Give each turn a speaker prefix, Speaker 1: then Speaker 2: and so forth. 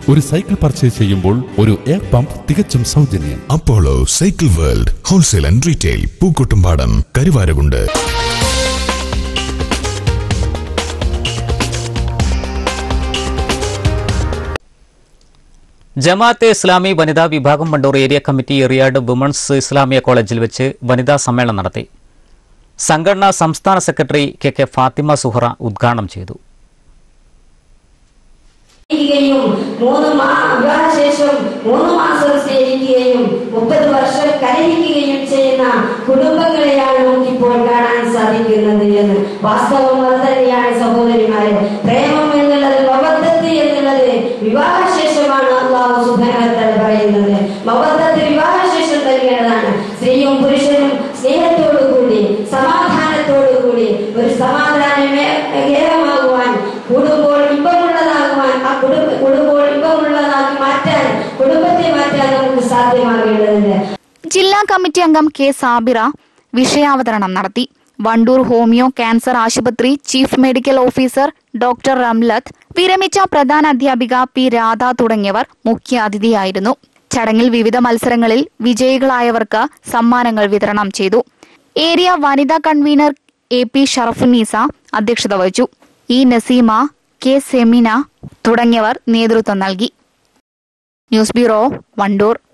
Speaker 1: ഒരു cycle purchase ചെയ്യുമ്പോൾ ഒരു എയർ പമ്പ് തികച്ചും സൗജന്യം
Speaker 2: Apollo cycle world wholesale and retail Pookkottumpadam Karuvarakundu
Speaker 3: Jamaat-e Islami വനിതാ വിഭാഗം Wandoor area committee Eriyad women's Islamia കോളേജിൽ വെച്ച് വനിതാ സമ്മേളനം നടത്തി സംഘടനാ സംസ്ഥാന സെക്രട്ടറി കെ കെ ഫാത്തിമ സുഹറ ഉദ്ഘാടനം ചെയ്തു
Speaker 4: സ്നേഹിക്കുകയും മൂന്ന് മാ വിവാഹശേഷം മൂന്ന് മാസം സ്നേഹിക്കുകയും മുപ്പത് വർഷം കലഹിക്കുകയും ചെയ്യുന്ന കുടുംബങ്ങളെയാണ് നമുക്കിപ്പോൾ കാണാൻ സാധിക്കുന്നത് എന്ന് വാസ്തവം അത് തന്നെയാണ് സഹോദരിമാരെ പ്രേമം എന്നുള്ളത് മബദ്ധത്ത് എന്നുള്ളത് വിവാഹശേഷമാണ് അള്ളാഹു സുബാനത്തല പറയുന്നത് മബദ്ധത്ത് വിവാഹശേഷം നൽകേണ്ടതാണ് സ്ത്രീയും പുരുഷനും സ്നേഹത്തോടു കൂടി സമാധാനത്തോടു കൂടി ഒരു സമാധാനമേ ഏകമാകുവാൻ കൂടുമ്പോൾ ഇമ്പമുള്ളതാകുവാൻ ആ കുടുംബ കൂടുമ്പോൾ ഇമ്പമുള്ളതാക്കി മാറ്റാൻ കുടുംബത്തെ മാറ്റാൻ നമുക്ക് സാധ്യമാകേണ്ടതുണ്ട്
Speaker 5: ജില്ലാ കമ്മിറ്റി അംഗം കെ സാബിറ വിഷയാവതരണം നടത്തി വണ്ടൂർ ഹോമിയോ ക്യാൻസർ ആശുപത്രി chief medical officer doctor Ramlath വിരമിച്ച പ്രധാന അധ്യാപിക പി രാധ തുടങ്ങിയവർ മുഖ്യാതിഥിയായിരുന്നു ചടങ്ങിൽ വിവിധ മത്സരങ്ങളിൽ വിജയികളായവർക്ക് സമ്മാനങ്ങൾ വിതരണം ചെയ്തു ഏരിയ വനിതാ കൺവീനർ എ പി ഷറഫുന്നീസ അധ്യക്ഷത വഹിച്ചു ഇ നസീമ കെ സെമിന തുടങ്ങിയവർ നേതൃത്വം നൽകി ന്യൂസ് ബ്യൂറോ വണ്ടൂർ